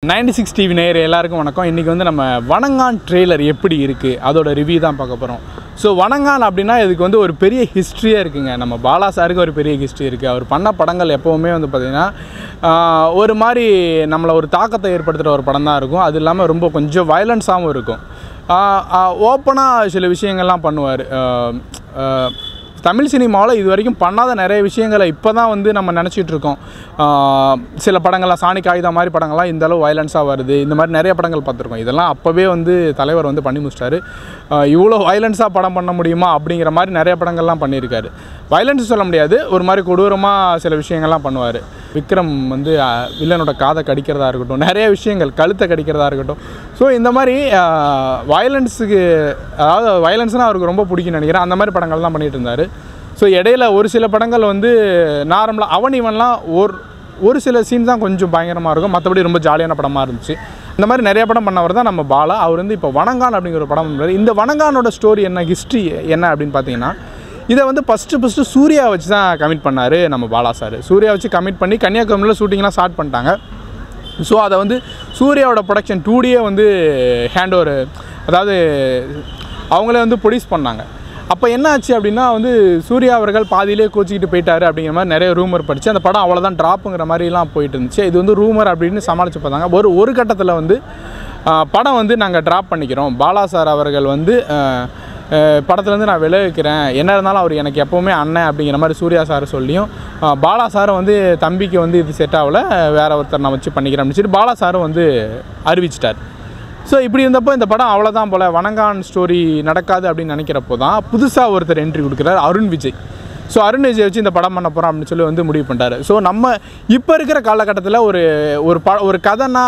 ninety six TV நேயர் எல்லாருக்கும் வணக்கம் இன்றைக்கி வந்து நம்ம வணங்கான் ட்ரெய்லர் எப்படி இருக்குது அதோட ரிவ்யூ தான் பார்க்க போகிறோம் ஸோ வணங்கான் அப்படின்னா இதுக்கு வந்து ஒரு பெரிய ஹிஸ்ட்ரியே இருக்குங்க நம்ம பாலா சாருக்கு ஒரு பெரிய ஹிஸ்ட்ரி இருக்குது அவர் பண்ண படங்கள் எப்போவுமே வந்து பார்த்திங்கன்னா ஆஹ், ஒரு மாதிரி நம்மளை ஒரு தாக்கத்தை ஏற்படுத்துகிற ஒரு படம் தான் இருக்கும் அது இல்லாமல் ரொம்ப கொஞ்சம் வயலன்ஸாகவும் இருக்கும் ஓப்பனாக சில விஷயங்கள்லாம் பண்ணுவார் தமிழ் சினிமாவில் இது வரைக்கும் பண்ணாத நிறைய விஷயங்களை இப்போ தான் வந்து நம்ம நினச்சிட்டு இருக்கோம் ஆஹ் சில படங்கள்லாம் சாணி காகிதம் மாதிரி படங்கள்லாம் இந்த அளவு வயலன்ஸாக வருது இந்த மாதிரி நிறைய படங்கள் பார்த்துருக்கோம் இதெல்லாம் அப்போவே வந்து தலைவர் வந்து பண்ணி முடிச்சிட்டாரு ஆஹ் இவ்வளோ வயலன்ஸாக படம் பண்ண முடியுமா அப்படிங்கிற மாதிரி நிறைய படங்கள்லாம் பண்ணியிருக்காரு வயலன்ஸ் சொல்ல முடியாது ஒரு மாதிரி கொடூரமாக சில விஷயங்கள்லாம் பண்ணுவார் விக்ரம் வந்து ஆஹ் வில்லனோட காதை கடிக்கிறதா இருக்கட்டும் நிறைய விஷயங்கள் கழுத்தை கடிக்கிறதா இருக்கட்டும் ஸோ இந்த மாதிரி வயலன்ஸுக்கு அதாவது வயலன்ஸ்னால் அவருக்கு ரொம்ப பிடிக்கும்னு நினைக்கிறேன் அந்த மாதிரி படங்கள் தான் பண்ணிட்டு இருந்தார் ஸோ இடையில ஒரு சில படங்கள் வந்து நார்மலாக அவன் இவன்லாம் ஒரு ஒரு சில சீன் தான் கொஞ்சம் பயங்கரமாக இருக்கும் மற்றபடி ரொம்ப ஜாலியான படமாக இருந்துச்சு இந்த மாதிரி நிறைய படம் பண்ணவர் தான் நம்ம பாலா அவர் வந்து இப்போ வணங்கான் அப்படிங்கிற ஒரு படம் பண்ணுறாரு இந்த வணங்கானோட ஸ்டோரி என்ன ஹிஸ்ட்ரி என்ன அப்படின்னு பார்த்தீங்கன்னா இதை வந்து ஃபஸ்ட்டு ஃபஸ்ட்டு சூர்யா வச்சு தான் கமிட் பண்ணார் நம்ம பாலா சார் சூர்யா வச்சு கமிட் பண்ணி கன்னியாகுமரியில் ஷூட்டிங்லாம் ஸ்டார்ட் பண்ணிட்டாங்க ஸோ அதை வந்து சூர்யாவோட ப்ரொடக்ஷன் டூ டியே வந்து ஹேண்ட் ஓவர் அதாவது அவங்களே வந்து ப்ரொடியூஸ் பண்ணாங்க அப்போ என்ன ஆச்சு அப்படின்னா வந்து சூர்யா அவர்கள் பாதியிலே கோச்சிக்கிட்டு போயிட்டாரு அப்படிங்கிற மாதிரி நிறைய ரூமர் படிச்சு அந்த படம் அவ்வளோதான் ட்ராப்புங்கிற மாதிரிலாம் போயிட்டு இருந்துச்சு இது வந்து ரூமர் அப்படின்னு சமாளித்து பார்த்தாங்க ஒரு ஒரு கட்டத்தில் வந்து ஆஹ், படம் வந்து நாங்கள் ட்ராப் பண்ணிக்கிறோம் பாலா சார் அவர்கள் வந்து ஆஹ், ஆஹ், படத்துலேருந்து நான் விலகிக்கிறேன் என்ன இருந்தாலும் அவர் எனக்கு எப்போவுமே அண்ணன் அப்படிங்கிற மாதிரி சூர்யா சார் சொல்லியும் ஆஹ், பாலா சாரும் வந்து தம்பிக்கு வந்து இது செட் ஆகல வேற ஒருத்தர் நான் வச்சு பண்ணிக்கிறேன் அப்படின்னு சொல்லி பாலா சாரும் வந்து அறிவிச்சிட்டார் ஸோ இப்படி இருந்தப்போ இந்த படம் அவ்வளோதான் போல் வணங்கான் ஸ்டோரி நடக்காது அப்படின்னு நினைக்கிறப்போ தான் புதுசாக ஒருத்தர் என்ட்ரி கொடுக்குறாரு அருண் விஜய் ஸோ அருண் விஜய் வச்சு இந்த படம் பண்ண போகிறோம் அப்படின்னு சொல்லி வந்து முடிவு பண்ணிட்டாரு ஸோ நம்ம இப்போ இருக்கிற காலகட்டத்தில் ஒரு ஒரு ப ஒரு கதைனா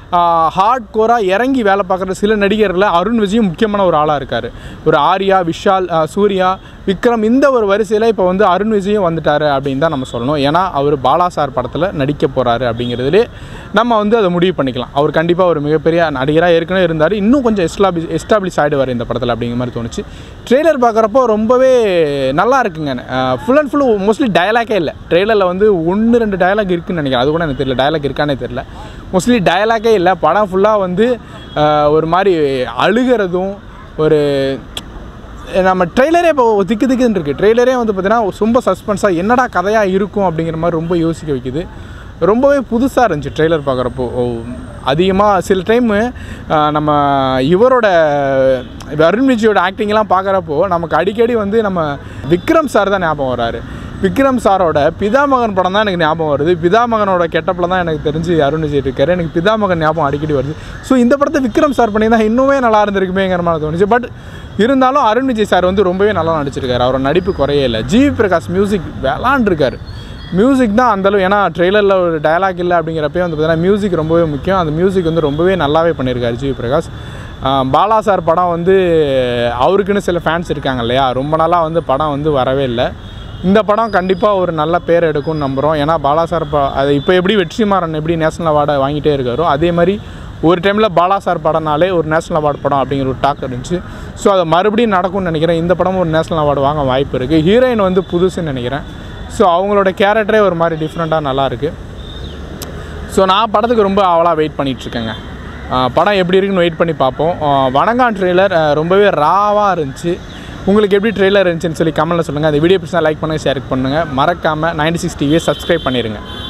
ஹார்ட் கோராக இறங்கி வேலை பார்க்குற சில நடிகர்களில் அருண் விஜயும் முக்கியமான ஒரு ஆளாக இருக்கார் ஒரு ஆர்யா விஷால் ஆ, சூர்யா விக்ரம் இந்த ஒரு வரிசையில் இப்போ வந்து அருண் விஜயும் வந்துட்டார் அப்படின்னு தான் நம்ம சொல்லணும் ஏன்னா அவர் பாலா சார் படத்தில் நடிக்க போகிறாரு அப்படிங்கிறதுலே நம்ம வந்து அதை முடிவு பண்ணிக்கலாம் அவர் கண்டிப்பாக ஒரு மிகப்பெரிய நடிகராக ஏற்கனவே இருந்தார் இன்னும் கொஞ்சம் எஸ்டாப்ளிஷ் எஸ்டாப்ளிஷ் ஆகிடுவார் இந்த படத்தில் அப்படிங்கிற மாதிரி தோணுச்சு ட்ரெய்லர் பார்க்குறப்போ ரொம்பவே நல்லா இருக்குங்க ஃபுல் அண்ட் ஃபுல் மோஸ்ட்லி டயலாக்கே இல்லை ட்ரெய்லரில் வந்து ஒன்று ரெண்டு டயலாக் இருக்குன்னு நினைக்கிறேன் அது கூட எனக்கு தெரியல டயலாக் இருக்கானே தெரியல மோஸ்ட்லி டயலாக்கே இல்லை படம் ஃபுல்லாக வந்து ஆஹ், ஒரு மாதிரி அழுகிறதும் ஒரு நம்ம ட்ரெய்லரே இப்போ திக்கு திக்குன்னு இருக்குது ட்ரெய்லரே வந்து பார்த்தீங்கன்னா ரொம்ப சஸ்பென்ஸாக என்னடா கதையாக இருக்கும் அப்படிங்கிற மாதிரி ரொம்ப யோசிக்க வைக்குது ரொம்பவே புதுசாக இருந்துச்சு ட்ரெய்லர் பார்க்குறப்போ அதிகமாக சில டைமு நம்ம இவரோட அருண் விஜயோட ஆக்டிங்லாம் பார்க்குறப்போ நமக்கு அடிக்கடி வந்து நம்ம விக்ரம் சார் தான் ஞாபகம் வராரு விக்ரம் சாரோட பிதாமகன் படம் தான் எனக்கு ஞாபகம் வருது பிதாமகனோட கெட்டப்பில் தான் எனக்கு தெரிஞ்சு அருண் விஜய் இருக்காரு எனக்கு பிதாமகன் ஞாபகம் அடிக்கடி வருது ஸோ இந்த படத்தை விக்ரம் சார் பண்ணி தான் இன்னுமே நல்லா இருந்திருக்குமேங்கிற மாதிரி தோணுச்சு பட் இருந்தாலும் அருண் விஜய் சார் வந்து ரொம்பவே நல்லா நடிச்சிருக்காரு அவரோட நடிப்பு குறையே இல்லை ஜிவி பிரகாஷ் மியூசிக் விளாண்டுருக்காரு மியூசிக் தான் அந்தளவு ஏன்னா ட்ரெய்லரில் ஒரு டயலாக் இல்லை அப்படிங்கிறப்பே வந்து பார்த்தீங்கன்னா மியூசிக் ரொம்பவே முக்கியம் அந்த மியூசிக் வந்து ரொம்பவே நல்லாவே பண்ணியிருக்காரு ஜிவி பிரகாஷ் ஆஹ் பாலா சார் படம் வந்து அவருக்குன்னு சில ஃபேன்ஸ் இருக்காங்க இல்லையா ரொம்ப நாளாக வந்து படம் வந்து வரவே இல்லை இந்த படம் கண்டிப்பாக ஒரு நல்ல பேர் எடுக்கும்னு நம்புகிறோம் ஏன்னா பாலா சார் ப அது இப்போ எப்படி வெற்றிமாறன் எப்படி நேஷனல் அவார்டை வாங்கிட்டே இருக்காரோ அதே மாதிரி ஒரு டைமில் பாலா சார் படம்னாலே ஒரு நேஷனல் அவார்டு படம் அப்படிங்கிற ஒரு டாக் இருந்துச்சு ஸோ அது மறுபடியும் நடக்கும்னு நினைக்கிறேன் இந்த படமும் ஒரு நேஷனல் அவார்டு வாங்க வாய்ப்பு இருக்குது ஹீரோயின் வந்து புதுசுன்னு நினைக்கிறேன் ஸோ அவங்களோட கேரக்டரே ஒரு மாதிரி டிஃப்ரெண்ட்டாக நல்லாயிருக்கு ஸோ நான் படத்துக்கு ரொம்ப அவளாக வெயிட் பண்ணிகிட்ருக்கேங்க படம் எப்படி இருக்குன்னு வெயிட் பண்ணி பார்ப்போம் ஆஹ் வணங்கான் ட்ரெய்லர் ரொம்பவே ராவாக இருந்துச்சு உங்களுக்கு எப்படி ட்ரெய்லர் இருந்துச்சுன்னு சொல்லி கமெண்ட்டில் சொல்லுங்கள் அந்த வீடியோ பிடிச்சா லைக் பண்ணுங்கள் ஷேர் பண்ணுங்கள் மறக்காமல் நைன்டி சிக்ஸ் டிவியை சப்ஸ்கிரைப் பண்ணிடுங்க